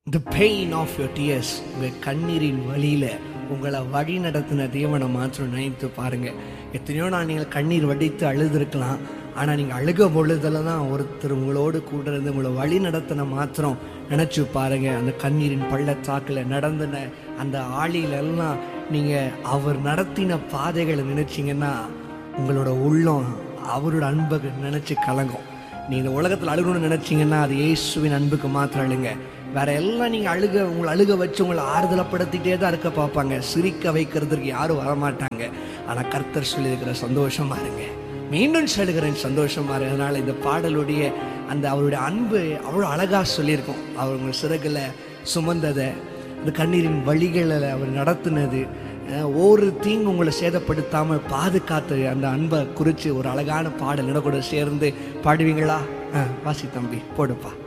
the pain of your tears உங்கள் கண்ணீரின் வழியில் உங்களை வழி நடத்தின தேவனை மாத்திரம் நினைத்து பாருங்க எத்தனையோ நான் நீங்கள் கண்ணீர் வடித்து அழுதுருக்கலாம் ஆனால் நீங்கள் அழுக பொழுதுல தான் ஒருத்தர் உங்களோடு கூட இருந்து உங்களை வழி நடத்தின மாத்திரம் நினச்சி பாருங்க அந்த கண்ணீரின் பள்ளத்தாக்கில் நடந்தின அந்த ஆளிலெல்லாம் நீங்கள் அவர் நடத்தின பாதைகளை நினைச்சீங்கன்னா உங்களோட உள்ளம் அவரோட அன்பை நினச்சி கலங்கும் நீ இந்த உலகத்தில் அழுகணும்னு நினைச்சீங்கன்னா அது இயேசுவின் அன்புக்கு மாத்திரம் அழுங்க வேற எல்லாம் நீங்க அழுக உங்களை அழுக வச்சு உங்களை ஆறுதலப்படுத்திட்டே தான் இருக்க பார்ப்பாங்க சிரிக்க வைக்கிறதுக்கு யாரும் வரமாட்டாங்க ஆனா கர்த்தர் சொல்லியிருக்கிற சந்தோஷமா இருங்க மீண்டும் சொல்லுகிறேன் சந்தோஷமா இருங்க அதனால இந்த பாடலுடைய அந்த அவருடைய அன்பு அவ்வளோ அழகா சொல்லியிருக்கோம் அவர் உங்கள் சிறகுல சுமந்ததை அந்த கண்ணீரின் வழிகளில் அவர் நடத்தினது அஹ், ஒரு தீங்கு உங்களை சேதப்படுத்தாமல் பாதுகாத்து அந்த அன்பை குறித்து ஒரு அழகான பாடல் கூட சேர்ந்து பாடுவீங்களா ஆ வாசி தம்பி போடுப்பா